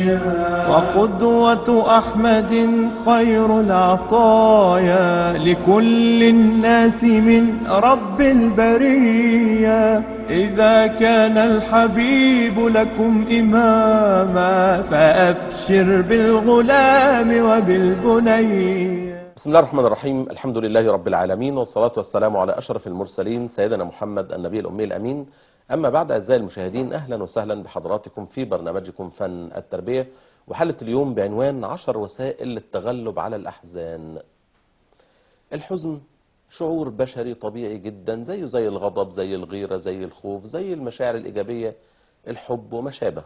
الدنيا وقدوة أحمد خير العطايا لكل الناس من رب البرية إذا كان الحبيب لكم إماما فأبشر بالغلام وبالبني بسم الله الرحمن الرحيم الحمد لله رب العالمين والصلاة والسلام على أشرف المرسلين سيدنا محمد النبي الأمي الأمين أما بعد أعزائي المشاهدين أهلا وسهلا بحضراتكم في برنامجكم فن التربية وحلقة اليوم بعنوان عشر وسائل للتغلب على الأحزان الحزن شعور بشري طبيعي جدا زيه زي الغضب زي الغيرة زي الخوف زي المشاعر الإيجابية الحب وما شابه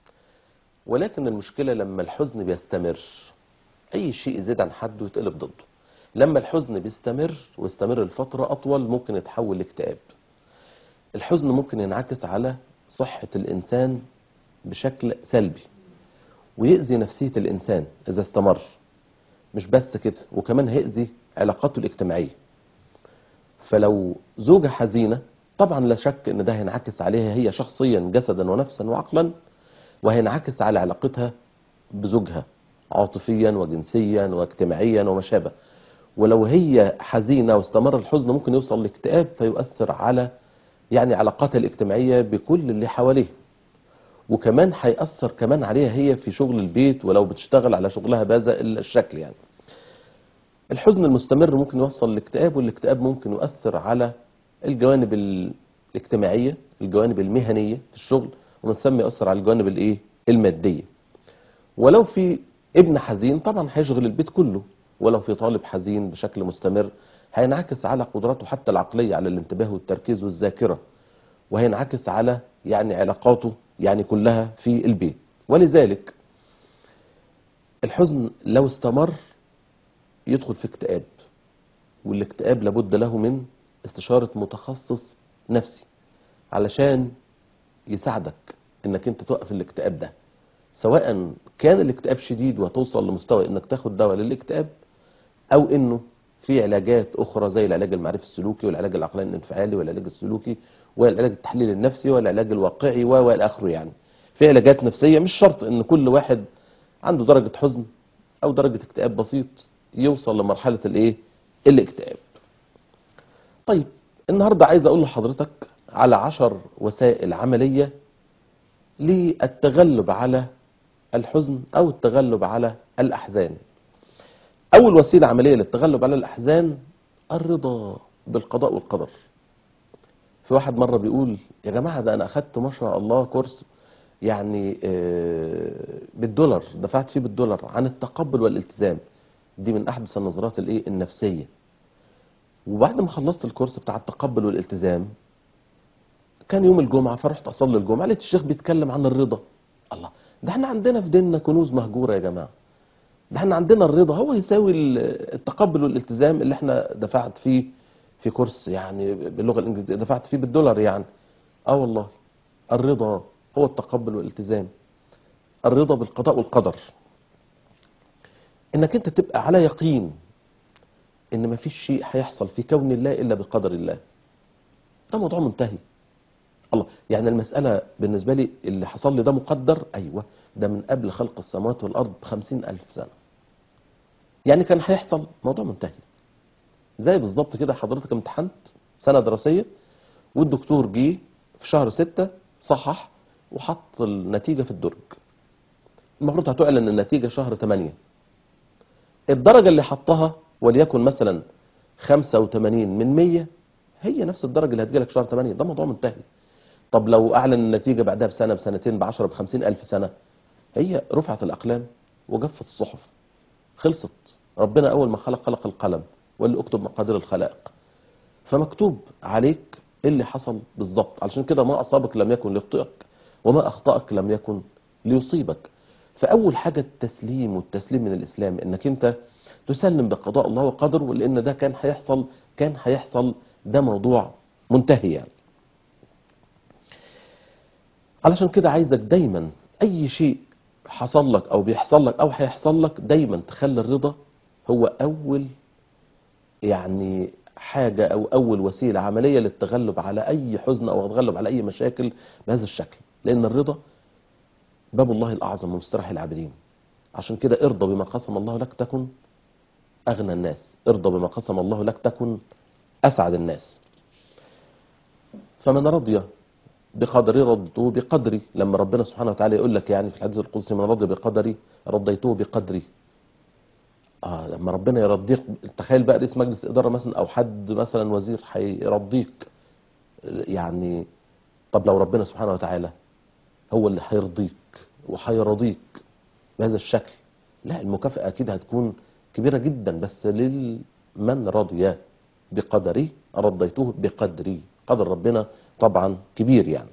ولكن المشكلة لما الحزن بيستمر أي شيء يزيد عن حده يتقلب ضده لما الحزن بيستمر ويستمر لفترة أطول ممكن يتحول لاكتئاب الحزن ممكن ينعكس على صحة الإنسان بشكل سلبي ويأذي نفسية الإنسان إذا استمر مش بس كده وكمان هيأذي علاقاته الاجتماعية فلو زوجة حزينة طبعا لا شك ان ده هينعكس عليها هي شخصيا جسدا ونفسا وعقلا وهينعكس على علاقتها بزوجها عاطفيا وجنسيا واجتماعيا وما شابه ولو هي حزينة واستمر الحزن ممكن يوصل لاكتئاب فيؤثر على يعني علاقاتها الاجتماعية بكل اللي حواليه وكمان هيأثر كمان عليها هي في شغل البيت ولو بتشتغل على شغلها بهذا الشكل يعني الحزن المستمر ممكن يوصل لاكتئاب والاكتئاب ممكن يؤثر على الجوانب الاجتماعية الجوانب المهنية في الشغل ومن ثم يؤثر على الجوانب الايه المادية ولو في ابن حزين طبعا هيشغل البيت كله ولو في طالب حزين بشكل مستمر هينعكس على قدراته حتى العقلية على الانتباه والتركيز والذاكرة وهينعكس على يعني علاقاته يعني كلها في البيت ولذلك الحزن لو استمر يدخل في اكتئاب والاكتئاب لابد له من استشارة متخصص نفسي علشان يساعدك انك انت توقف الاكتئاب ده سواء كان الاكتئاب شديد وتوصل لمستوى انك تاخد دواء للاكتئاب او انه في علاجات اخرى زي العلاج المعرفي السلوكي والعلاج العقلاني الانفعالي والعلاج السلوكي والعلاج التحليل النفسي والعلاج الواقعي والى اخره يعني في علاجات نفسيه مش شرط ان كل واحد عنده درجه حزن او درجه اكتئاب بسيط يوصل لمرحله الايه الاكتئاب طيب النهارده عايز اقول لحضرتك على عشر وسائل عمليه للتغلب على الحزن او التغلب على الاحزان اول وسيله عمليه للتغلب على الاحزان الرضا بالقضاء والقدر في واحد مره بيقول يا جماعه ده انا اخدت ما شاء الله كورس يعني بالدولار دفعت فيه بالدولار عن التقبل والالتزام دي من احدث النظرات الايه النفسيه وبعد ما خلصت الكورس بتاع التقبل والالتزام كان يوم الجمعه فرحت اصلي الجمعه لقيت الشيخ بيتكلم عن الرضا الله ده احنا عندنا في ديننا كنوز مهجوره يا جماعه ده احنا عندنا الرضا هو يساوي التقبل والالتزام اللي احنا دفعت فيه في كورس يعني باللغه الانجليزيه دفعت فيه بالدولار يعني اه والله الرضا هو التقبل والالتزام الرضا بالقضاء والقدر انك انت تبقى على يقين ان ما فيش شيء هيحصل في كون الله الا بقدر الله ده موضوع منتهي الله يعني المسألة بالنسبة لي اللي حصل لي ده مقدر أيوة ده من قبل خلق السماوات والأرض بخمسين ألف سنة يعني كان هيحصل موضوع منتهي زي بالظبط كده حضرتك امتحنت سنة دراسية والدكتور جه في شهر ستة صحح وحط النتيجة في الدرج المفروض هتعلن النتيجة شهر تمانية الدرجة اللي حطها وليكن مثلا خمسة وتمانين من مية هي نفس الدرجة اللي هتجيلك شهر تمانية ده موضوع منتهي طب لو اعلن النتيجة بعدها بسنة بسنتين بعشرة بخمسين الف سنة هي رفعت الاقلام وجفت الصحف خلصت ربنا اول ما خلق خلق القلم واللي اكتب مقادير الخلائق فمكتوب عليك اللي حصل بالظبط علشان كده ما اصابك لم يكن ليخطئك وما اخطأك لم يكن ليصيبك فاول حاجة التسليم والتسليم من الاسلام انك انت تسلم بقضاء الله وقدره لان ده كان هيحصل كان هيحصل ده موضوع منتهي يعني علشان كده عايزك دايما اي شيء حصل لك او بيحصل لك او هيحصل لك دايما تخلي الرضا هو اول يعني حاجة او اول وسيلة عملية للتغلب على اي حزن او التغلب على اي مشاكل بهذا الشكل لان الرضا باب الله الأعظم ومسترح العابدين عشان كده ارضى بما قسم الله لك تكن أغنى الناس ارضى بما قسم الله لك تكن أسعد الناس فمن رضي بقدري رضيته بقدري لما ربنا سبحانه وتعالى يقول لك يعني في الحديث القدسي من رضي بقدري رضيته بقدري اه لما ربنا يرضيك تخيل بقى رئيس مجلس اداره مثلا او حد مثلا وزير هيرضيك يعني طب لو ربنا سبحانه وتعالى هو اللي هيرضيك وهيرضيك بهذا الشكل لا المكافأة أكيد هتكون كبيرة جدا بس لمن رضي بقدري رضيته بقدري قدر ربنا طبعا كبير يعني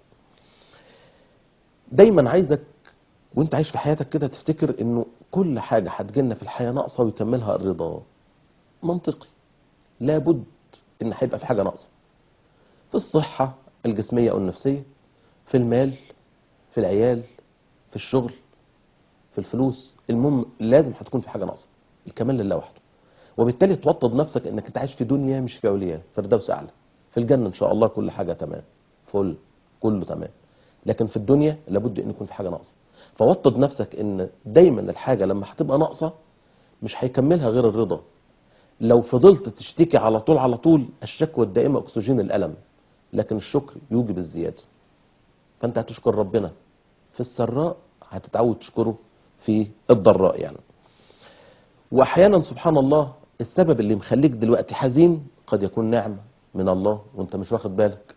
دايما عايزك وانت عايش في حياتك كده تفتكر انه كل حاجة هتجيلنا في الحياة ناقصة ويكملها الرضا منطقي لابد ان هيبقى في حاجة ناقصة في الصحة الجسمية او النفسية في المال في العيال في الشغل في الفلوس المهم لازم هتكون في حاجة ناقصة الكمال لله وحده وبالتالي توطد نفسك انك انت عايش في دنيا مش في عليا فردوس اعلى في الجنة ان شاء الله كل حاجة تمام فل كله تمام لكن في الدنيا لابد ان يكون في حاجة ناقصة فوطد نفسك ان دايما الحاجة لما هتبقى ناقصة مش هيكملها غير الرضا لو فضلت تشتكي على طول على طول الشكوى الدائمة اكسجين الالم لكن الشكر يوجب الزيادة فانت هتشكر ربنا في السراء هتتعود تشكره في الضراء يعني واحيانا سبحان الله السبب اللي مخليك دلوقتي حزين قد يكون نعمة من الله وانت مش واخد بالك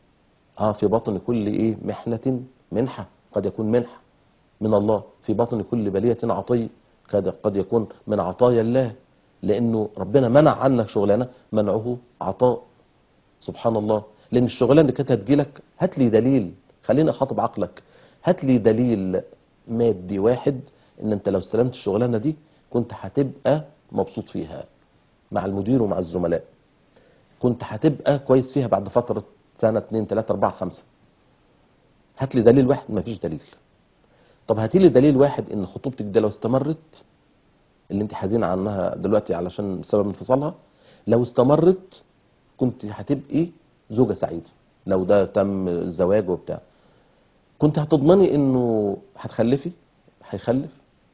اه في بطن كل ايه محنة منحة قد يكون منحة من الله في بطن كل بلية عطية قد قد يكون من عطايا الله لانه ربنا منع عنك شغلانه منعه عطاء سبحان الله لان الشغلانه اللي كانت هتجيلك هات لي دليل خليني اخاطب عقلك هات لي دليل مادي واحد ان انت لو استلمت الشغلانه دي كنت هتبقى مبسوط فيها مع المدير ومع الزملاء كنت هتبقى كويس فيها بعد فتره سنه اتنين تلاته اربعه خمسه هات لي دليل واحد مفيش دليل طب هاتي لي دليل واحد ان خطوبتك دي لو استمرت اللي انت حزينه عنها دلوقتي علشان سبب انفصالها لو استمرت كنت هتبقي زوجة سعيدة لو ده تم الزواج وبتاع كنت هتضمني انه هتخلفي هيخلف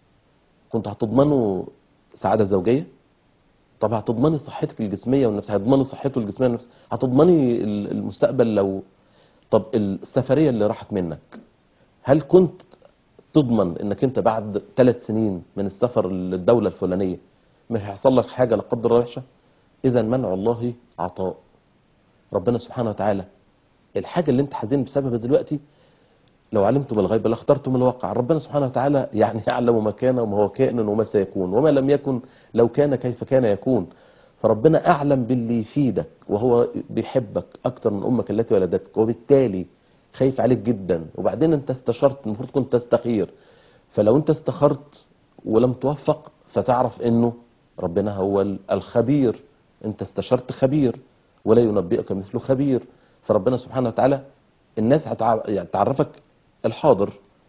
كنت هتضمنه سعادة زوجية طب هتضمني صحتك الجسمية والنفسية هتضمني صحته الجسمية والنفسية هتضمني المستقبل لو طب السفرية اللي راحت منك هل كنت تضمن انك انت بعد ثلاث سنين من السفر للدولة الفلانية مش هيحصل لك حاجة لا قدر الله وحشة اذا منع الله عطاء ربنا سبحانه وتعالى الحاجة اللي انت حزين بسببها دلوقتي لو علمتم الغيب لاخترتم الواقع ربنا سبحانه وتعالى يعني يعلم ما كان وما هو كائن وما سيكون وما لم يكن لو كان كيف كان يكون فربنا أعلم باللي يفيدك وهو بيحبك أكتر من أمك التي ولدتك وبالتالي خايف عليك جدا وبعدين انت استشرت المفروض كنت تستخير فلو انت استخرت ولم توفق فتعرف انه ربنا هو الخبير انت استشرت خبير ولا ينبئك مثل خبير فربنا سبحانه وتعالى الناس هتعرفك الحاضر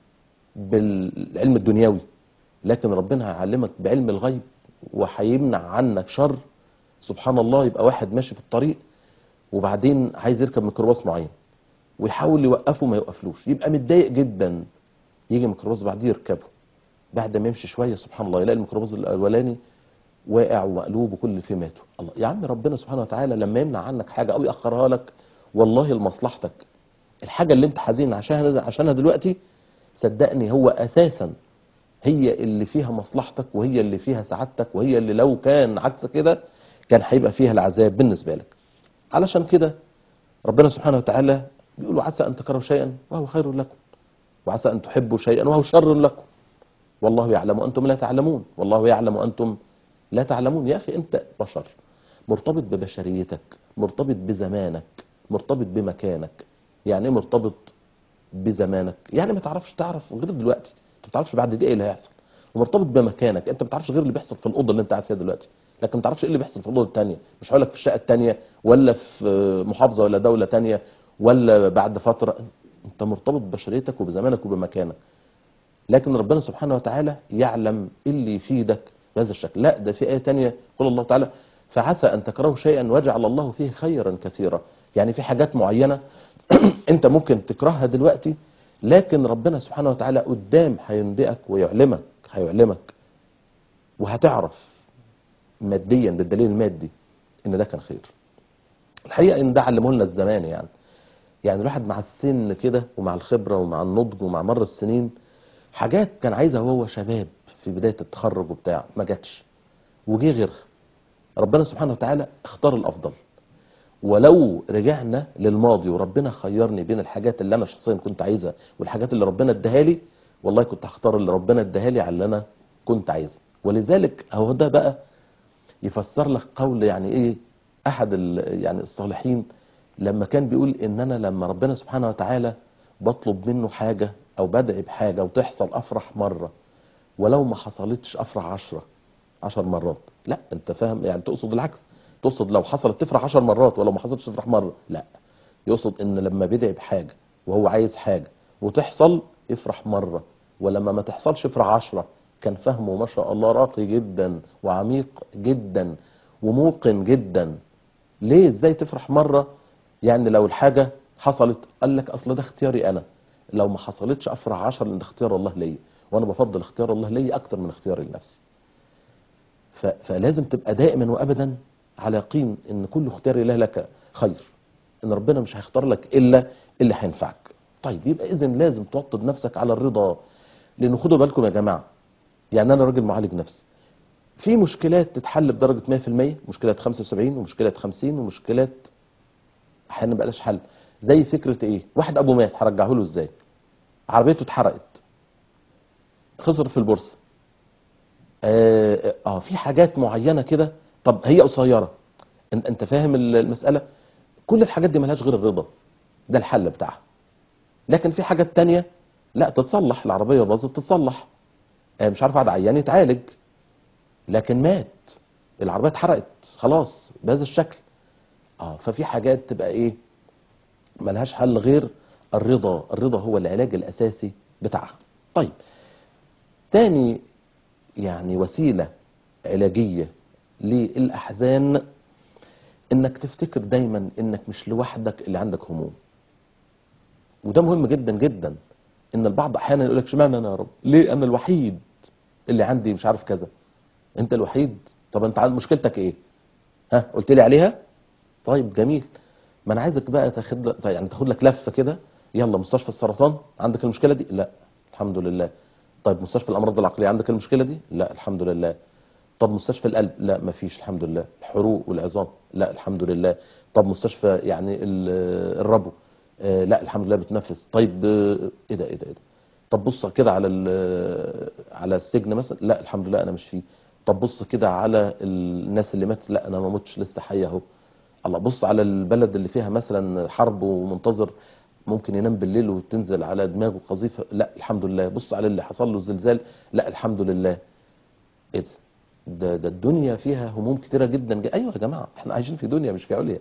بالعلم الدنيوي لكن ربنا هيعلمك بعلم الغيب وهيمنع عنك شر سبحان الله يبقى واحد ماشي في الطريق وبعدين عايز يركب ميكروباص معين ويحاول يوقفه ما يوقفلوش يبقى متضايق جدا يجي ميكروباص بعديه يركبه بعد ما يمشي شويه سبحان الله يلاقي الميكروباص الاولاني واقع ومقلوب وكل اللي فيه ماتوا الله يا عم ربنا سبحانه وتعالى لما يمنع عنك حاجه او ياخرها لك والله لمصلحتك الحاجه اللي انت حزين عشانها عشانها دلوقتي صدقني هو اساسا هي اللي فيها مصلحتك وهي اللي فيها سعادتك وهي اللي لو كان عكس كده كان هيبقى فيها العذاب بالنسبه لك علشان كده ربنا سبحانه وتعالى بيقول عسى ان تكرهوا شيئا وهو خير لكم وعسى ان تحبوا شيئا وهو شر لكم والله يعلم وانتم لا تعلمون والله يعلم وانتم لا تعلمون يا اخي انت بشر مرتبط ببشريتك مرتبط بزمانك مرتبط بمكانك يعني ايه مرتبط بزمانك يعني ما تعرفش تعرف غير دلوقتي انت ما تعرفش بعد دقيقه ايه اللي هيحصل ومرتبط بمكانك انت ما تعرفش غير اللي بيحصل في الاوضه اللي انت قاعد فيها دلوقتي لكن ما تعرفش ايه اللي بيحصل في الاوضه الثانيه مش هقول لك في الشقه الثانيه ولا في محافظه ولا دوله ثانيه ولا بعد فتره انت مرتبط ببشريتك وبزمانك وبمكانك لكن ربنا سبحانه وتعالى يعلم اللي يفيدك بهذا الشكل لا ده في آية تانية قول الله تعالى فعسى أن تكرهوا شيئا وجعل الله فيه خيرا كثيرا يعني في حاجات معينة أنت ممكن تكرهها دلوقتي لكن ربنا سبحانه وتعالى قدام هينبئك ويعلمك هيعلمك وهتعرف ماديا بالدليل المادي ان ده كان خير الحقيقه ان ده علمه لنا الزمان يعني يعني الواحد مع السن كده ومع الخبره ومع النضج ومع مر السنين حاجات كان عايزها وهو شباب في بدايه التخرج وبتاع ما جاتش وجه غيرها ربنا سبحانه وتعالى اختار الافضل ولو رجعنا للماضي وربنا خيرني بين الحاجات اللي انا شخصيا كنت عايزها والحاجات اللي ربنا اداها لي والله كنت هختار اللي ربنا اداها لي على اللي انا كنت عايزها ولذلك هو ده بقى يفسر لك قول يعني ايه احد ال- يعني الصالحين لما كان بيقول ان انا لما ربنا سبحانه وتعالى بطلب منه حاجة او بدعي بحاجة وتحصل افرح مرة ولو ما حصلتش افرح عشرة عشر مرات لا انت فاهم يعني تقصد العكس تقصد لو حصلت تفرح عشر مرات ولو ما حصلتش تفرح مرة لا يقصد ان لما بيدعي بحاجة وهو عايز حاجة وتحصل يفرح مرة ولما ما تحصلش يفرح عشرة كان فهمه ما شاء الله راقي جدا وعميق جدا وموقن جدا ليه ازاي تفرح مرة يعني لو الحاجة حصلت قال لك اصل ده اختياري انا لو ما حصلتش افرح عشر لان ده اختيار الله ليا وانا بفضل اختيار الله ليا اكتر من اختياري لنفسي ف- فلازم تبقى دائما وابدا على يقين ان كل اختيار الله لك خير ان ربنا مش هيختار لك الا اللي هينفعك طيب يبقى اذا لازم توطد نفسك على الرضا لان خدوا بالكم يا جماعه يعني انا راجل معالج نفسي في مشكلات تتحل بدرجه 100% مشكلات 75 ومشكلات 50 ومشكلات احيانا بقاش حل زي فكره ايه واحد ابوه مات هرجعه له ازاي عربيته اتحرقت خسر في البورصه اه, آه في حاجات معينه كده طب هي قصيره انت انت فاهم المساله كل الحاجات دي ملهاش غير الرضا ده الحل بتاعها لكن في حاجات تانية لا تتصلح العربيه باظت تتصلح آه مش عارف قعد عيان يتعالج لكن مات العربيه اتحرقت خلاص بهذا الشكل اه ففي حاجات تبقى ايه ملهاش حل غير الرضا الرضا هو العلاج الاساسي بتاعها طيب تاني يعني وسيلة علاجية للأحزان إنك تفتكر دايما إنك مش لوحدك اللي عندك هموم وده مهم جدا جدا إن البعض أحيانا يقول لك اشمعنى أنا يا رب ليه أنا الوحيد اللي عندي مش عارف كذا أنت الوحيد طب أنت عند مشكلتك إيه ها قلت لي عليها طيب جميل ما أنا عايزك بقى تاخد يعني تاخد لك لفة كده يلا مستشفى السرطان عندك المشكلة دي لا الحمد لله طيب مستشفى الامراض العقليه عندك المشكله دي لا الحمد لله طب مستشفى القلب لا ما فيش الحمد لله الحروق والعظام لا الحمد لله طب مستشفى يعني ال- الربو آه، لا الحمد لله بتنفس طيب آه، ايه ده ايه ده ايه ده طب بص كده على ال- على السجن مثلا لا الحمد لله انا مش فيه طب بص كده على الناس اللي ماتت لا انا ما متش لسه حي اهو الله بص على البلد اللي فيها مثلا حرب ومنتظر ممكن ينام بالليل وتنزل على دماغه قذيفه لا الحمد لله بص على اللي حصل له زلزال لا الحمد لله ايه ده ده, ده الدنيا فيها هموم كتيره جدا جدا. ايوه يا جماعه احنا عايشين في دنيا مش في عليا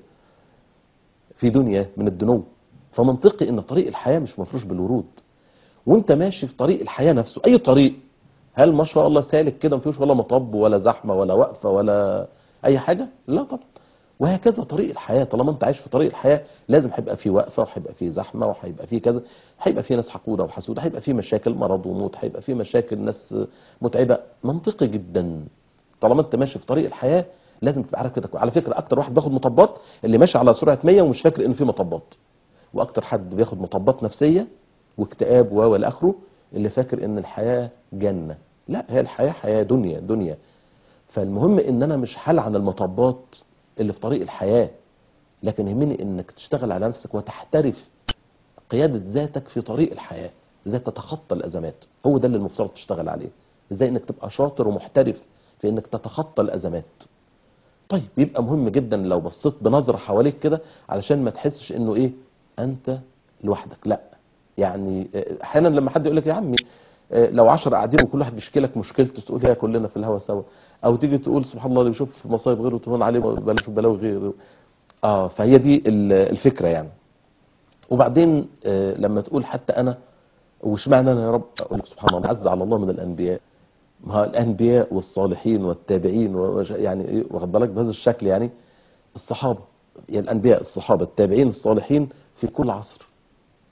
في دنيا من الدنو فمنطقي ان طريق الحياه مش مفروش بالورود وانت ماشي في طريق الحياه نفسه اي طريق هل ما شاء الله سالك كده مفيهوش ولا مطب ولا زحمه ولا وقفه ولا اي حاجه لا طبعا وهكذا طريق الحياه طالما انت عايش في طريق الحياه لازم هيبقى فيه وقفه وهيبقى فيه زحمه وهيبقى فيه كذا هيبقى فيه ناس حقوده وحسوده هيبقى فيه مشاكل مرض وموت هيبقى فيه مشاكل ناس متعبه منطقي جدا طالما انت ماشي في طريق الحياه لازم تبقى عارف كده على فكره اكتر واحد بياخد مطبات اللي ماشي على سرعه 100 ومش فاكر ان في مطبات واكتر حد بياخد مطبات نفسيه واكتئاب و والى اخره اللي فاكر ان الحياه جنه لا هي الحياه حياه دنيا دنيا فالمهم ان انا مش هلعن المطبات اللي في طريق الحياه لكن يهمني انك تشتغل على نفسك وتحترف قياده ذاتك في طريق الحياه ازاي تتخطى الازمات هو ده اللي المفترض تشتغل عليه ازاي انك تبقى شاطر ومحترف في انك تتخطى الازمات طيب يبقى مهم جدا لو بصيت بنظره حواليك كده علشان ما تحسش انه ايه انت لوحدك لا يعني آه، احيانا لما حد يقول لك يا عمي آه، لو عشرة قاعدين وكل واحد بيشكي لك مشكلته تقول يا كلنا في الهوا سوا او تيجي تقول سبحان الله اللي بيشوف مصايب غيره تهون عليه بلاش بلاوي غيره اه فهي دي ال- الفكره يعني وبعدين آه، لما تقول حتى انا واشمعنى انا يا رب اقول لك سبحان الله عز على الله من الانبياء ما هو الانبياء والصالحين والتابعين و- وش- يعني إيه، واخد بالك بهذا الشكل يعني الصحابه يعني الانبياء الصحابه التابعين الصالحين في كل عصر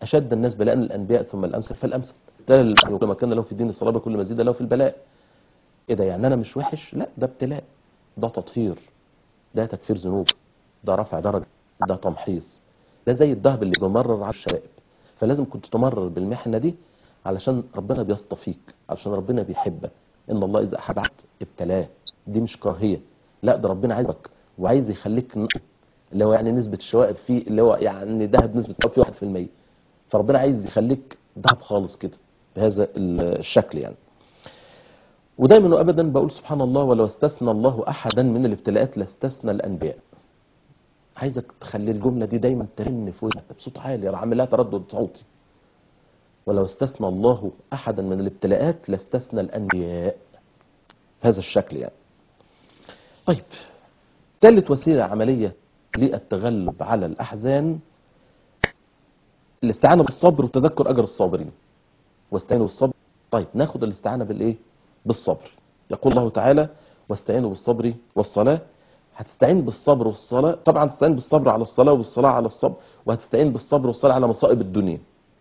اشد الناس بلاء الانبياء ثم الامثل فالامثل ده كل ما كان له في الدين الصلابه كل ما زيد له في البلاء ايه ده يعني انا مش وحش لا ده ابتلاء ده تطهير ده تكفير ذنوب ده رفع درجه ده تمحيص ده زي الذهب اللي بيمرر على الشباب فلازم كنت تمرر بالمحنه دي علشان ربنا بيصطفيك علشان ربنا بيحبك ان الله اذا احب عبد ابتلاه دي مش كراهيه لا ده ربنا عايزك وعايز يخليك نقي اللي هو يعني نسبه الشوائب فيه اللي هو يعني ذهب نسبه الشوائب فيه 1% فربنا عايز يخليك ذهب خالص كده بهذا الشكل يعني ودايما وابدا بقول سبحان الله ولو استثنى الله احدا من الابتلاءات لاستثنى الانبياء عايزك تخلي الجمله دي دايما ترن في ودنك بصوت عالي اعمل لها تردد صوتي ولو استثنى الله احدا من الابتلاءات لاستثنى الانبياء هذا الشكل يعني طيب ثالث وسيله عمليه للتغلب على الاحزان الاستعانه بالصبر وتذكر اجر الصابرين واستعينوا بالصبر طيب ناخد الاستعانه بالايه بالصبر يقول الله تعالى واستعينوا بالصبر والصلاه هتستعين بالصبر والصلاه طبعا تستعين بالصبر على الصلاه وبالصلاه على الصبر وهتستعين بالصبر والصلاه على مصائب الدنيا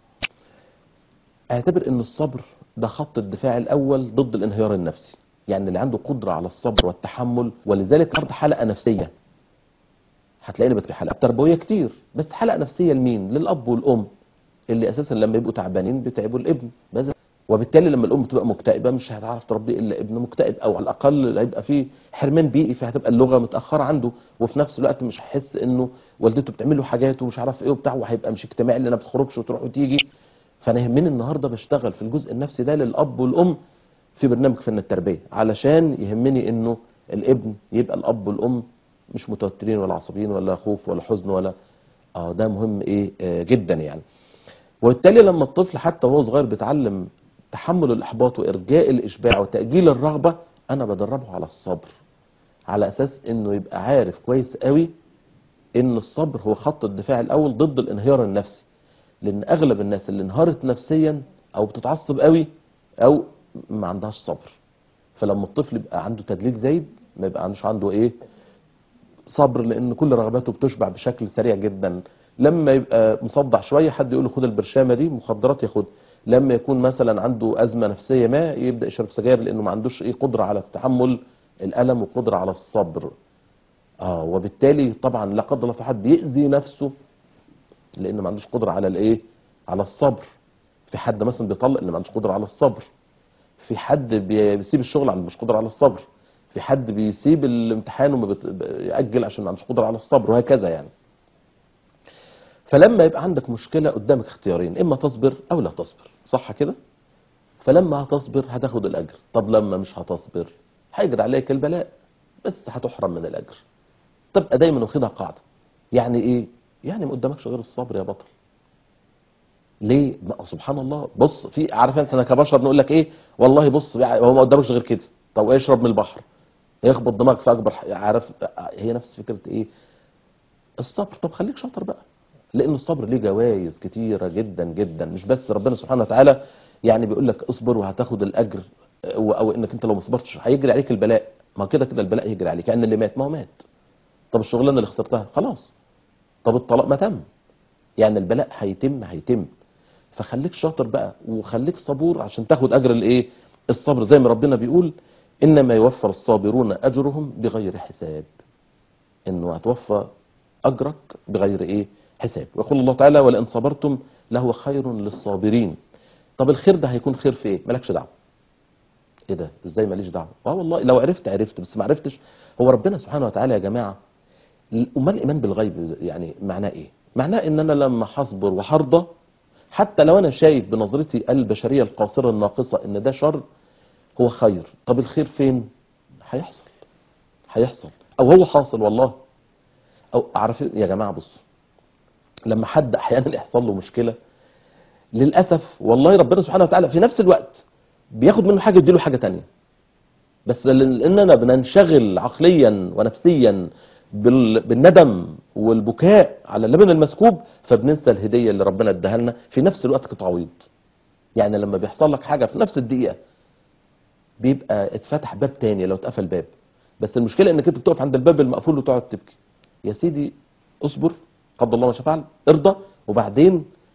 اعتبر ان الصبر ده خط الدفاع الاول ضد الانهيار النفسي يعني اللي عنده قدره على الصبر والتحمل ولذلك عرض حلقه نفسيه هتلاقيني بتكلم حلقات تربويه كتير بس حلقه نفسيه لمين للاب والام اللي اساسا لما يبقوا تعبانين بيتعبوا الابن بس وبالتالي لما الام تبقى مكتئبه مش هتعرف تربي الا ابن مكتئب او على الاقل هيبقى فيه حرمان بيئي فهتبقى اللغه متاخره عنده وفي نفس الوقت مش هيحس انه والدته بتعمل له حاجات ومش عارف ايه وبتاع وهيبقى مش اجتماعي اللي انا بتخرجش وتروح وتيجي فانا يهمني النهارده بشتغل في الجزء النفسي ده للاب والام في برنامج فن التربيه علشان يهمني انه الابن يبقى الاب والام مش متوترين ولا عصبيين ولا خوف ولا حزن ولا اه ده مهم ايه آه جدا يعني وبالتالي لما الطفل حتى وهو صغير بيتعلم تحمل الاحباط وارجاء الاشباع وتاجيل الرغبه انا بدربه على الصبر على اساس انه يبقى عارف كويس قوي ان الصبر هو خط الدفاع الاول ضد الانهيار النفسي لان اغلب الناس اللي انهارت نفسيا او بتتعصب قوي او ما عندهاش صبر فلما الطفل يبقى عنده تدليل زايد ما يبقى عندوش عنده ايه صبر لان كل رغباته بتشبع بشكل سريع جدا لما يبقى مصدع شويه حد يقول له خد البرشامه دي مخدرات ياخد لما يكون مثلا عنده ازمه نفسيه ما يبدا يشرب سجاير لانه ما عندوش ايه قدره على تحمل الالم وقدره على الصبر اه وبالتالي طبعا لا قدر الله في حد يأذي نفسه لانه ما عندوش قدره على الايه على الصبر في حد مثلا بيطلق اللي ما عندوش قدره على الصبر في حد بيسيب الشغل عشان مش قدره على الصبر في حد بيسيب الامتحان وما بيأجل عشان ما عندوش قدره على الصبر وهكذا يعني فلما يبقى عندك مشكلة قدامك اختيارين إما تصبر أو لا تصبر صح كده فلما هتصبر هتاخد الأجر طب لما مش هتصبر هيجري عليك البلاء بس هتحرم من الأجر تبقى دايما واخدها قاعدة يعني إيه يعني ما قدامكش غير الصبر يا بطل ليه ما سبحان الله بص في عارف انت احنا كبشر نقول لك ايه والله بص هو ما قدامكش غير كده طب اشرب من البحر يخبط دماغك في اكبر عارف هي نفس فكره ايه الصبر طب خليك شاطر بقى لان الصبر ليه جوائز كتيره جدا جدا مش بس ربنا سبحانه وتعالى يعني بيقول لك اصبر وهتاخد الاجر او, أو انك انت لو ما صبرتش هيجري عليك البلاء ما كده كده البلاء يجري عليك يعني اللي مات ما هو مات طب الشغلانه اللي خسرتها خلاص طب الطلاق ما تم يعني البلاء هيتم هيتم فخليك شاطر بقى وخليك صبور عشان تاخد اجر الايه الصبر زي ما ربنا بيقول انما يوفر الصابرون اجرهم بغير حساب انه هتوفى اجرك بغير ايه حساب ويقول الله تعالى ولئن صبرتم لهو خير للصابرين طب الخير ده هيكون خير في ايه مالكش دعوه ايه ده ازاي ماليش دعوه اه والله لو عرفت عرفت بس ما عرفتش هو ربنا سبحانه وتعالى يا جماعه امال الايمان بالغيب يعني معناه ايه معناه ان انا لما هصبر وهرضى حتى لو انا شايف بنظرتي البشريه القاصره الناقصه ان ده شر هو خير طب الخير فين هيحصل هيحصل او هو حاصل والله او اعرف يا جماعه بصوا لما حد احيانا يحصل له مشكله للاسف والله ربنا سبحانه وتعالى في نفس الوقت بياخد منه حاجه يديله حاجه تانية بس لاننا بننشغل عقليا ونفسيا بالندم والبكاء على اللبن المسكوب فبننسى الهديه اللي ربنا اداها لنا في نفس الوقت كتعويض يعني لما بيحصل لك حاجه في نفس الدقيقه بيبقى اتفتح باب تاني لو اتقفل باب بس المشكله انك انت بتقف عند الباب المقفول وتقعد تبكي يا سيدي اصبر قدر الله ما شاء فعل ارضى وبعدين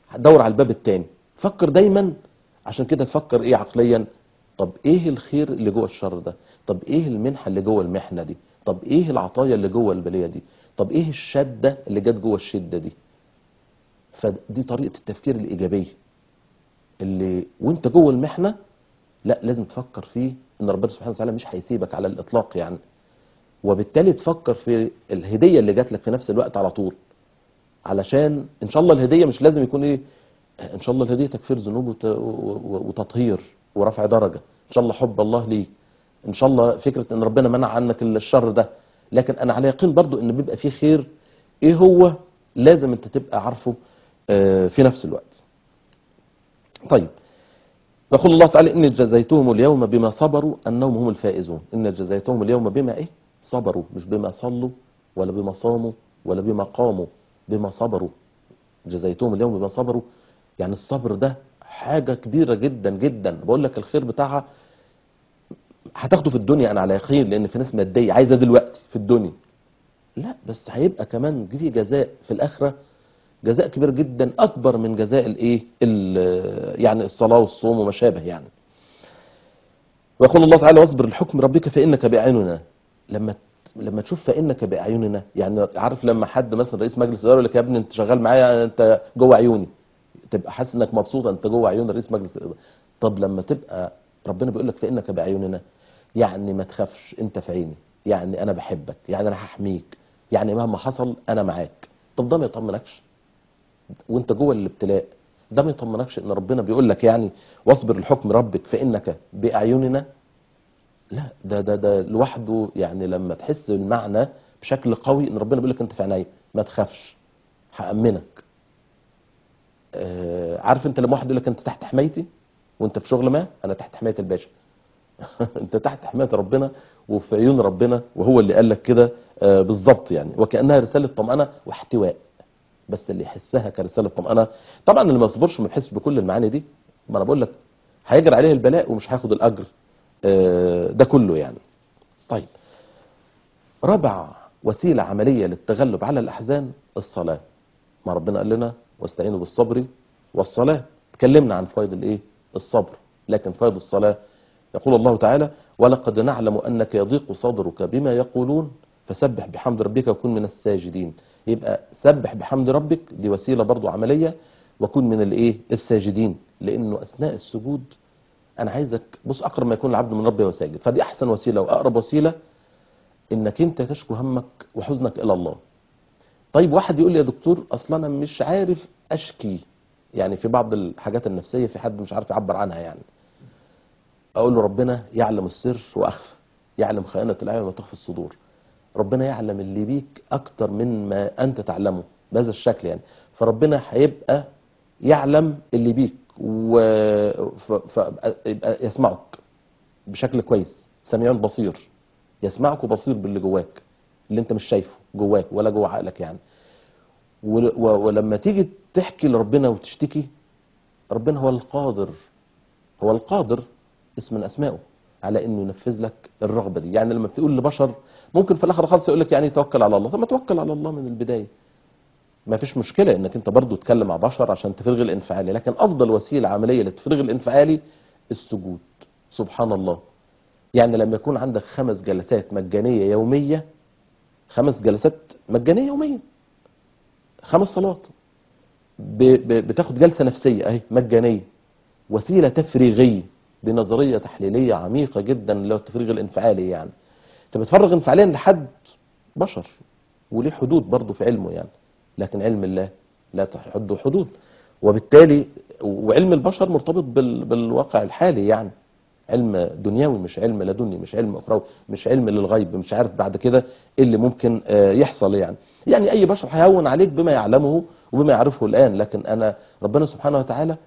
دور على الباب التاني فكر دايما عشان كده تفكر ايه عقليا طب ايه الخير اللي جوه الشر ده طب ايه المنحه اللي جوه المحنه دي طب ايه العطايا اللي جوه البليه دي طب ايه الشده اللي جت جوه الشده دي فدي طريقه التفكير الايجابيه اللي وانت جوه المحنه لا لازم تفكر فيه ان ربنا سبحانه وتعالى مش هيسيبك على الاطلاق يعني وبالتالي تفكر في الهديه اللي جات لك في نفس الوقت على طول علشان ان شاء الله الهديه مش لازم يكون ايه ان شاء الله الهديه تكفير ذنوب وت- و- و- وتطهير ورفع درجه ان شاء الله حب الله ليك ان شاء الله فكره ان ربنا منع عنك الشر ده لكن انا على يقين برضو ان بيبقى فيه خير ايه هو لازم انت تبقى عارفه آه، في نفس الوقت طيب يقول الله تعالى إن جزيتهم اليوم بما صبروا أنهم هم الفائزون إن جزيتهم اليوم بما إيه صبروا مش بما صلوا ولا بما صاموا ولا بما قاموا بما صبروا جزيتهم اليوم بما صبروا يعني الصبر ده حاجة كبيرة جدا جدا بقول لك الخير بتاعها هتاخده في الدنيا أنا على يقين لأن في ناس مادية عايزة دلوقتي في الدنيا لا بس هيبقى كمان في جزاء في الآخرة جزاء كبير جدا اكبر من جزاء الايه ال- يعني الصلاه والصوم وما شابه يعني ويقول الله تعالى واصبر لحكم ربك فانك باعيننا لما ت- لما تشوف فانك باعيننا يعني عارف لما حد مثلا رئيس مجلس الاداره يقول لك يا ابني انت شغال معايا انت جوه عيوني تبقى حاسس انك مبسوط انت جوه عيون رئيس مجلس الاداره طب لما تبقى ربنا بيقول لك فانك باعيننا يعني ما تخافش انت في عيني يعني انا بحبك يعني انا هحميك يعني مهما حصل انا معاك طب ده ما يطمنكش وانت جوه الابتلاء ده ما يطمنكش ان ربنا بيقول لك يعني واصبر لحكم ربك فانك باعيننا لا ده ده ده لوحده يعني لما تحس المعنى بشكل قوي ان ربنا بيقول لك انت في عينيا ما تخافش هامنك آه عارف انت لما واحد يقول لك انت تحت حمايتي وانت في شغل ما انا تحت حمايه الباشا انت تحت حمايه ربنا وفي عيون ربنا وهو اللي قال لك كده آه بالظبط يعني وكانها رساله طمانه واحتواء بس اللي يحسها كرساله طمانه طبعا اللي ما يصبرش ما يحسش بكل المعاني دي ما انا بقول لك هيجري عليه البلاء ومش هياخد الاجر آه، ده كله يعني طيب رابع وسيله عمليه للتغلب على الاحزان الصلاه ما ربنا قال لنا واستعينوا بالصبر والصلاه اتكلمنا عن فوائد الايه الصبر لكن فوائد الصلاه يقول الله تعالى ولقد نعلم انك يضيق صدرك بما يقولون فسبح بحمد ربك وكن من الساجدين يبقى سبح بحمد ربك دي وسيله برضو عمليه وكن من الايه الساجدين لانه اثناء السجود انا عايزك بص اقرب ما يكون العبد من ربه وساجد فدي احسن وسيله واقرب وسيله انك انت تشكو همك وحزنك الى الله طيب واحد يقول لي يا دكتور اصلا انا مش عارف اشكي يعني في بعض الحاجات النفسيه في حد مش عارف يعبر عنها يعني اقول له ربنا يعلم السر واخفى يعلم خائنه الاعين وتخفي الصدور ربنا يعلم اللي بيك اكتر من ما انت تعلمه بهذا الشكل يعني فربنا هيبقى يعلم اللي بيك و ف... ف... يبقى يسمعك بشكل كويس سميع بصير يسمعك وبصير باللي جواك اللي انت مش شايفه جواك ولا جوا عقلك يعني و... و... ولما تيجي تحكي لربنا وتشتكي ربنا هو القادر هو القادر اسم من اسمائه على انه ينفذ لك الرغبه دي يعني لما بتقول لبشر ممكن في الاخر خالص يقول لك يعني توكل على الله طب ما توكل على الله من البدايه ما فيش مشكله انك انت برضو تتكلم مع بشر عشان تفرغ الانفعالي لكن افضل وسيله عمليه للتفريغ الانفعالي السجود سبحان الله يعني لما يكون عندك خمس جلسات مجانيه يوميه خمس جلسات مجانيه يوميه خمس صلوات ب... ب... بتاخد جلسه نفسيه اهي مجانيه وسيله تفريغيه دي نظريه تحليليه عميقه جدا اللي هو التفريغ الانفعالي يعني انت بتفرغ انفعاليا لحد بشر وليه حدود برضه في علمه يعني لكن علم الله لا تحد حدود وبالتالي وعلم البشر مرتبط بال... بالواقع الحالي يعني علم دنيوي مش علم لدني مش علم اخروي مش علم للغيب مش عارف بعد كده ايه اللي ممكن آه، يحصل يعني يعني اي بشر هيهون عليك بما يعلمه وبما يعرفه الان لكن انا ربنا سبحانه وتعالى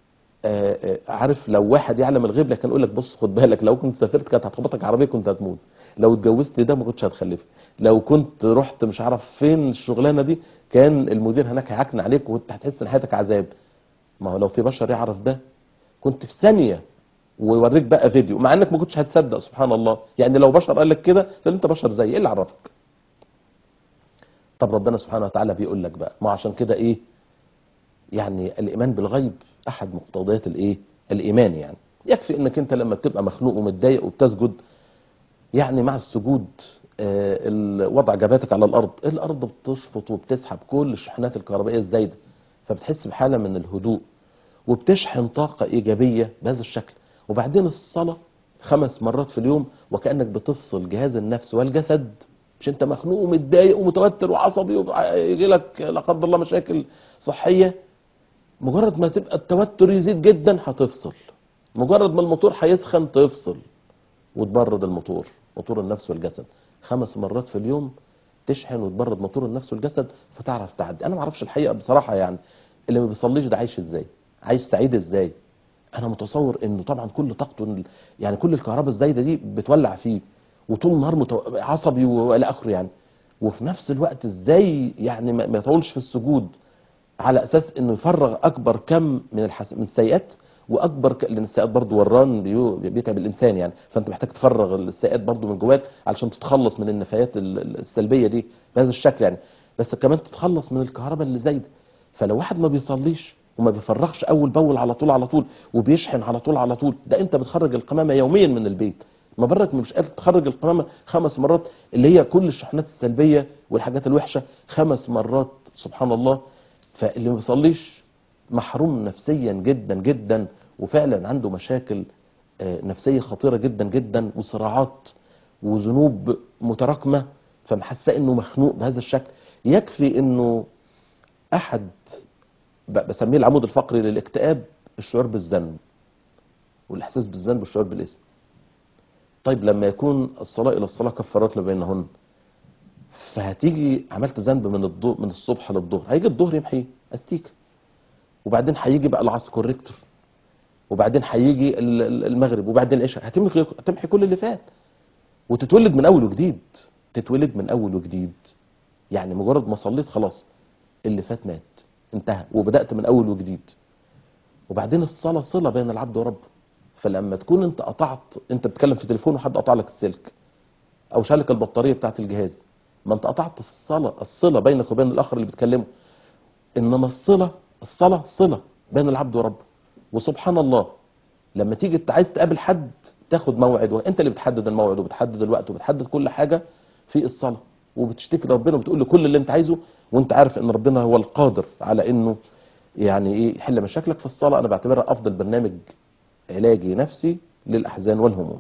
آه، آه، عارف لو واحد يعلم الغيب لكن يقول لك بص خد بالك لو كنت سافرت كانت هتخبطك عربيه كنت هتموت لو اتجوزت ده ما كنتش هتخلف لو كنت رحت مش عارف فين الشغلانه دي كان المدير هناك هيعكن عليك وانت هتحس ان حياتك عذاب ما هو لو في بشر يعرف ده كنت في ثانيه ويوريك بقى فيديو مع انك ما كنتش هتصدق سبحان الله يعني لو بشر قال لك كده تقول انت بشر زي ايه اللي عرفك طب ربنا سبحانه وتعالى بيقول لك بقى ما عشان كده ايه يعني الايمان بالغيب احد مقتضيات الايه الايمان يعني يكفي انك انت لما بتبقى مخنوق ومتضايق وبتسجد يعني مع السجود آه، ال- وضع جبهتك على الارض الارض بتشفط وبتسحب كل الشحنات الكهربائيه الزايده فبتحس بحاله من الهدوء وبتشحن طاقه ايجابيه بهذا الشكل وبعدين الصلاه خمس مرات في اليوم وكانك بتفصل جهاز النفس والجسد مش انت مخنوق ومتضايق ومتوتر وعصبي ويجي لك لا قدر الله مشاكل صحيه مجرد ما تبقى التوتر يزيد جدا هتفصل مجرد ما الموتور هيسخن تفصل وتبرد الموتور موتور النفس والجسد خمس مرات في اليوم تشحن وتبرد موتور النفس والجسد فتعرف تعدي انا ما اعرفش الحقيقه بصراحه يعني اللي ما بيصليش ده عايش ازاي عايش سعيد ازاي انا متصور انه طبعا كل طاقته يعني كل الكهرباء الزايده دي بتولع فيه وطول النهار متو... عصبي والى اخره يعني وفي نفس الوقت ازاي يعني ما ما يطولش في السجود على اساس انه يفرغ اكبر كم من الحس... من السيئات واكبر ك... لان السيئات برضه وران بيو... بيتعب الانسان يعني فانت محتاج تفرغ السيئات برضه من جواك علشان تتخلص من النفايات ال- ال- السلبيه دي بهذا الشكل يعني بس كمان تتخلص من الكهرباء اللي زايده فلو واحد ما بيصليش وما بيفرغش اول باول على طول على طول وبيشحن على طول على طول ده انت بتخرج القمامه يوميا من البيت ما برك مش قادر تخرج القمامه خمس مرات اللي هي كل الشحنات السلبيه والحاجات الوحشه خمس مرات سبحان الله فاللي ما بيصليش محروم نفسيا جدا جدا وفعلا عنده مشاكل آه، نفسيه خطيره جدا جدا وصراعات وذنوب متراكمه فمحسه انه مخنوق بهذا الشكل يكفي انه احد ب- بسميه العمود الفقري للاكتئاب الشعور بالذنب والاحساس بالذنب والشعور بالاسم طيب لما يكون الصلاه الى الصلاه كفارات لما بينهن فهتيجي عملت ذنب من الضوء من الصبح للظهر هيجي الظهر يمحيه استيك وبعدين هيجي بقى العصر كوريكتور وبعدين هيجي ال- ال- المغرب وبعدين العشاء هتمحي هتمحي كل اللي فات وتتولد من اول وجديد تتولد من اول وجديد يعني مجرد ما صليت خلاص اللي فات مات انتهى وبدات من اول وجديد وبعدين الصلاه صله بين العبد وربه فلما تكون انت قطعت انت بتتكلم في تليفون وحد قطع لك السلك او شالك البطاريه بتاعت الجهاز ما انت قطعت الصله الصله بينك وبين الاخر اللي بتكلمه انما الصله الصلاه صله بين العبد وربه وسبحان الله لما تيجي انت عايز تقابل حد تاخد موعد وانت اللي بتحدد الموعد وبتحدد الوقت وبتحدد كل حاجه في الصلاه وبتشتكي لربنا وبتقول له كل اللي انت عايزه وانت عارف ان ربنا هو القادر على انه يعني ايه يحل مشاكلك في الصلاه انا بعتبرها افضل برنامج علاجي نفسي للاحزان والهموم.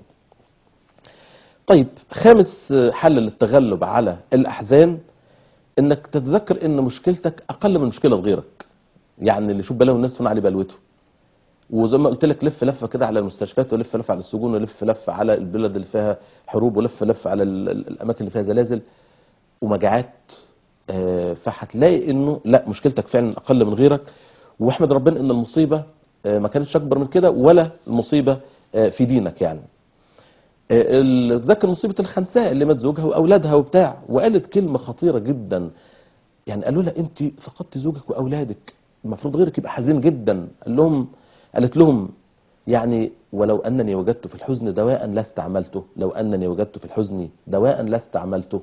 طيب خامس حل للتغلب على الاحزان انك تتذكر ان مشكلتك اقل من مشكله غيرك. يعني اللي يشوف بلاوي الناس تكون عليه بلوته. وزي ما قلت لك لف لفه كده على المستشفيات ولف لفه على السجون ولف لفه على البلد اللي فيها حروب ولف لفه على ال- ال- الاماكن اللي فيها زلازل ومجاعات آه، فهتلاقي انه لا مشكلتك فعلا اقل من غيرك واحمد ربنا ان المصيبه آه، ما كانتش اكبر من كده ولا المصيبه آه، في دينك يعني آه، ال- تذكر مصيبه الخنساء اللي مات زوجها واولادها وبتاع وقالت كلمه خطيره جدا يعني قالوا لها انت فقدت زوجك واولادك المفروض غيرك يبقى حزين جدا قال لهم قالت لهم يعني ولو انني وجدت في الحزن دواء لاستعملته لو انني وجدت في الحزن دواء لاستعملته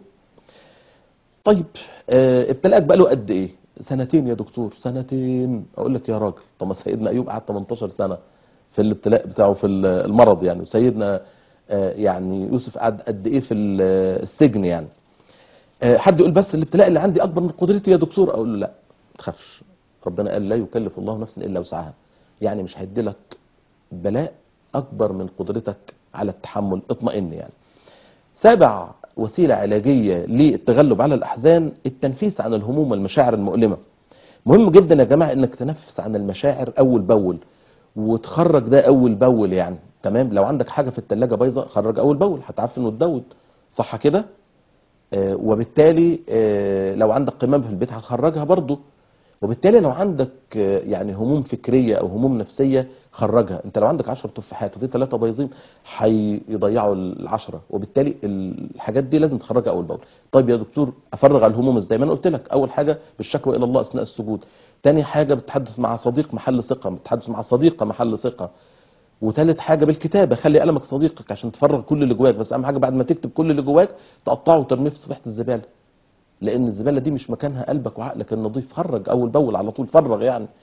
طيب آه، ابتلاءك بقى له قد ايه سنتين يا دكتور سنتين اقول لك يا راجل طب ما سيدنا ايوب قعد 18 سنه في الابتلاء بتاعه في ال- المرض يعني وسيدنا آه، يعني يوسف قعد قد ايه في ال- السجن يعني آه، حد يقول بس الابتلاء اللي عندي اكبر من قدرتي يا دكتور اقول له لا ما تخافش ربنا قال لا يكلف الله نفسا الا وسعها يعني مش هيدي لك بلاء اكبر من قدرتك على التحمل اطمئن يعني سابع وسيلة علاجية للتغلب على الأحزان التنفيس عن الهموم والمشاعر المؤلمة مهم جدا يا جماعة انك تنفس عن المشاعر أول بأول وتخرج ده أول بأول يعني تمام لو عندك حاجة في التلاجة بايظة خرج أول بأول هتعفن وتدود صح كده آه، وبالتالي آه، لو عندك قمام في البيت هتخرجها برضو وبالتالي لو عندك آه، يعني هموم فكريه او هموم نفسيه خرجها انت لو عندك 10 تفاحات وفي ثلاثه بايظين هيضيعوا العشرة وبالتالي الحاجات دي لازم تخرجها اول باول طيب يا دكتور افرغ على الهموم ازاي ما انا قلت لك اول حاجه بالشكوى الى الله اثناء السجود تاني حاجه بتتحدث مع صديق محل ثقه بتتحدث مع صديقه محل ثقه وتالت حاجه بالكتابه خلي قلمك صديقك عشان تفرغ كل اللي جواك بس اهم حاجه بعد ما تكتب كل اللي جواك تقطعه وترميه في صفيحه الزباله لان الزباله دي مش مكانها قلبك وعقلك النظيف خرج اول باول على طول فرغ يعني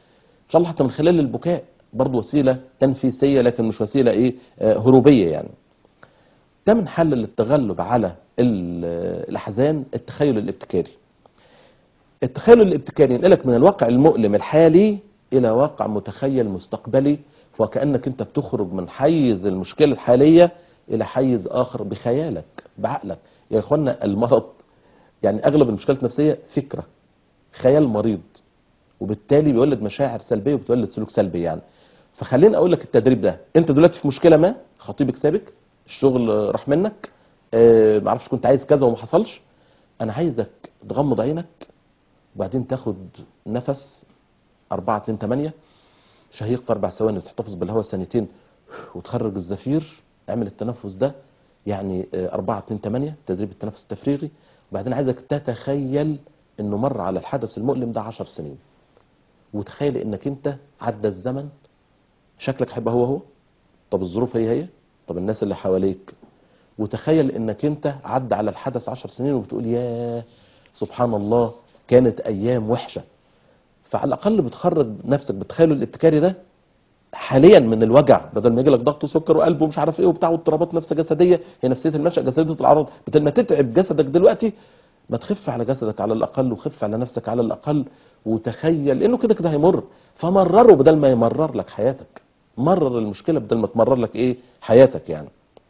شاء الله حتى من خلال البكاء برضه وسيله تنفيسيه لكن مش وسيله ايه آه، هروبيه يعني ده من حل للتغلب على ال- الاحزان التخيل الابتكاري التخيل الابتكاري ينقلك من الواقع المؤلم الحالي الى واقع متخيل مستقبلي وكانك انت بتخرج من حيز المشكله الحاليه الى حيز اخر بخيالك بعقلك يا اخوانا المرض يعني اغلب المشكلات النفسيه فكره خيال مريض وبالتالي بيولد مشاعر سلبيه وبتولد سلوك سلبي يعني فخليني اقول لك التدريب ده انت دلوقتي في مشكله ما خطيبك سابك الشغل راح منك آه معرفش كنت عايز كذا وما حصلش انا عايزك تغمض عينك وبعدين تاخد نفس 4 2 8 شهيق اربع ثواني وتحتفظ بالهواء ثانيتين وتخرج الزفير اعمل التنفس ده يعني 4 2 8 تدريب التنفس التفريغي وبعدين عايزك تتخيل انه مر على الحدث المؤلم ده 10 سنين وتخيل انك انت عدى الزمن شكلك هيبقى هو هو طب الظروف هي هي طب الناس اللي حواليك وتخيل انك انت عدى على الحدث 10 سنين وبتقول يا سبحان الله كانت ايام وحشه فعلى الاقل بتخرج نفسك بالتخيل الابتكاري ده حاليا من الوجع بدل ما يجي لك ضغط وسكر وقلب ومش عارف ايه وبتاع واضطرابات نفس جسديه هي نفسيه المنشا جسديه الاعراض بدل ما تتعب جسدك دلوقتي ما تخف على جسدك على الاقل وخف على نفسك على الاقل وتخيل لانه كده كده هيمر فمرره بدل ما يمرر لك حياتك مرر المشكله بدل ما تمرر لك ايه حياتك يعني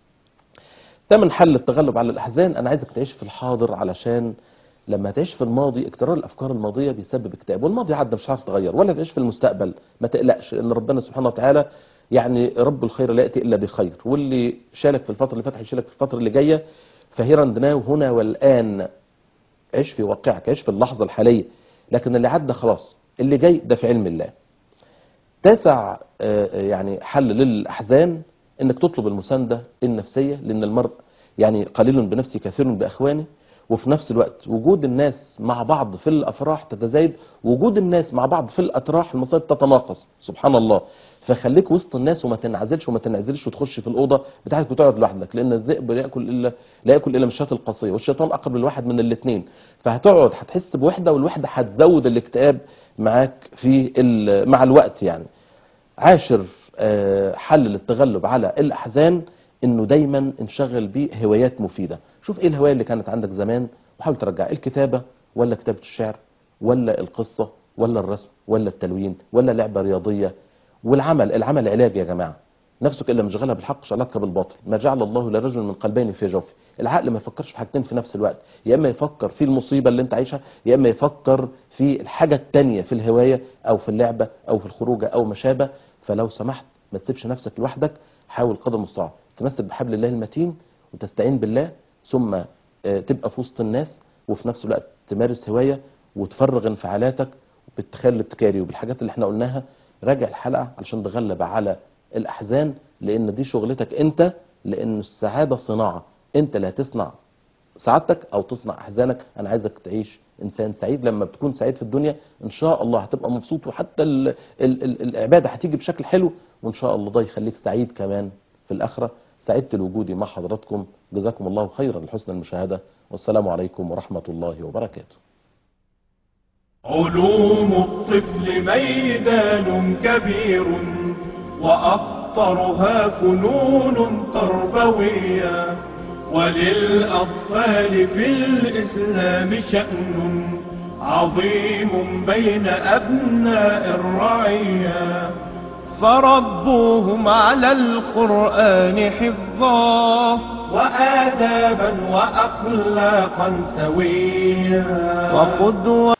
ده من حل التغلب على الاحزان انا عايزك تعيش في الحاضر علشان لما تعيش في الماضي اكترار الافكار الماضيه بيسبب اكتئاب والماضي عدى مش هتعرف تغير ولا تعيش في المستقبل ما تقلقش لان ربنا سبحانه وتعالى يعني رب الخير لا ياتي الا بخير واللي شالك في الفتره اللي فاتت هيشيلك في الفتره اللي جايه فهيرا دناو هنا والان عيش في واقعك عيش في اللحظه الحاليه لكن اللي عدى خلاص اللي جاي ده في علم الله تاسع آه، يعني حل للاحزان انك تطلب المسانده النفسيه لان المرء يعني قليل بنفسه كثير باخوانه وفي نفس الوقت وجود الناس مع بعض في الافراح تتزايد وجود الناس مع بعض في الاتراح المصائب تتناقص سبحان الله فخليك وسط الناس وما تنعزلش وما تنعزلش وتخش في الاوضه بتاعتك وتقعد لوحدك لان الذئب لا ياكل الا لا ياكل الا من الشاة القصيه والشيطان اقرب للواحد من الاثنين فهتقعد هتحس بوحده والوحده هتزود الاكتئاب معاك في ال- مع الوقت يعني عاشر آه، حل للتغلب على الاحزان انه دايما انشغل بهوايات مفيده شوف ايه الهوايه اللي كانت عندك زمان وحاول ترجعها الكتابه ولا كتابه الشعر ولا القصه ولا الرسم ولا التلوين ولا لعبه رياضيه والعمل العمل علاج يا جماعه نفسك الا مشغلها بالحق شغلتك بالباطل ما جعل الله لرجل من قلبين في جوفه العقل ما يفكرش في حاجتين في نفس الوقت يا اما يفكر في المصيبه اللي انت عايشها يا اما يفكر في الحاجه التانية في الهوايه او في اللعبه او في الخروجه او ما شابه فلو سمحت ما تسيبش نفسك لوحدك حاول قدر المستطاع تمسك بحبل الله المتين وتستعين بالله ثم آه، تبقى في وسط الناس وفي نفس الوقت تمارس هوايه وتفرغ انفعالاتك بالتخيل الابتكاري وبالحاجات اللي احنا قلناها راجع الحلقه علشان تغلب على الاحزان لان دي شغلتك انت لان السعاده صناعه انت اللي هتصنع سعادتك او تصنع احزانك انا عايزك تعيش انسان سعيد لما بتكون سعيد في الدنيا ان شاء الله هتبقى مبسوط وحتى ال ال ال العباده هتيجي بشكل حلو وان شاء الله ده يخليك سعيد كمان في الاخره سعدت لوجودي مع حضراتكم جزاكم الله خيرا لحسن المشاهده والسلام عليكم ورحمه الله وبركاته علوم الطفل ميدان كبير وأخطرها فنون تربوية وللأطفال في الإسلام شأن عظيم بين أبناء الرعية فربوهم على القرآن حفظا وآدابا وأخلاقا سويا وقدوة